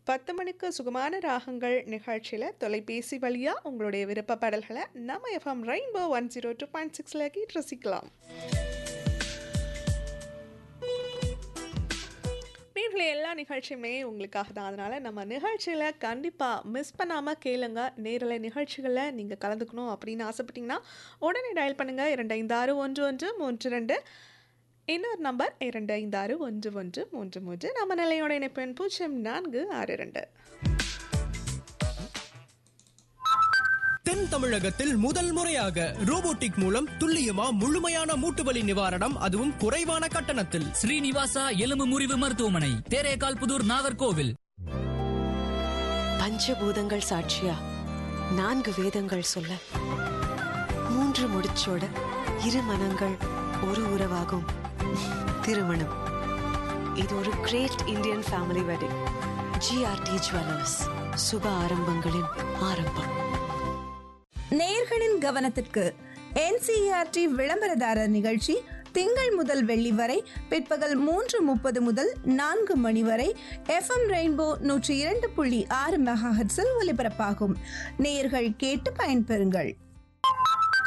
பத்து மணிக்கு சுகமான ராகங்கள் நிகழ்ச்சியில் தொலைபேசி வழியாக உங்களுடைய விருப்ப பாடல்களை நம்ம FM rainbow one zero two point சிக்ஸில் கேட்டு ரசிக்கலாம் நேர்களை எல்லா நிகழ்ச்சியுமே உங்களுக்காக தான் அதனால் நம்ம நிகழ்ச்சியில் கண்டிப்பாக மிஸ் பண்ணாமல் கேளுங்க நேரலை நிகழ்ச்சிகளில் நீங்கள் கலந்துக்கணும் அப்படின்னு ஆசைப்பட்டீங்கன்னா உடனே டயல் பண்ணுங்கள் இரண்டு ஐந்து ஆறு ஒன்று ஒன்று மூன்று ரெண்டு இன்னொரு நம்பர் இரண்டு ஐந்து ஆறு ஒன்று ஒன்று மூன்று மூன்று நம்ம நிலையோட இணைப்பெண் பூஜ்ஜியம் நான்கு ஆறு ரெண்டு தென் தமிழகத்தில் முதல் முறையாக ரோபோட்டிக் மூலம் துல்லியமா முழுமையான மூட்டுவலி நிவாரணம் அதுவும் குறைவான கட்டணத்தில் ஸ்ரீனிவாசா எலும்பு முறிவு மருத்துவமனை தேரேகால் புதூர் நாகர்கோவில் பஞ்சபூதங்கள் சாட்சியா நான்கு வேதங்கள் சொல்ல மூன்று முடிச்சோட இரு மனங்கள் ஒரு உறவாகும் திருமணம் இது ஒரு great Indian family wedding GRT jewellers சுப ஆரம்பங்களின் ஆரம்பம் நேயர்களின் கவனத்திற்கு என்சிஆர்டி விளம்பரதாரர் நிகழ்ச்சி திங்கள் முதல் வெள்ளி வரை பிற்பகல் மூன்று முப்பது முதல் நான்கு மணி வரை எஃப்எம் ரெயின்போ நூற்றி இரண்டு புள்ளி ஆறு மெகாஹெட்ஸில் ஒலிபரப்பாகும் நேயர்கள் கேட்டு பயன்பெறுங்கள்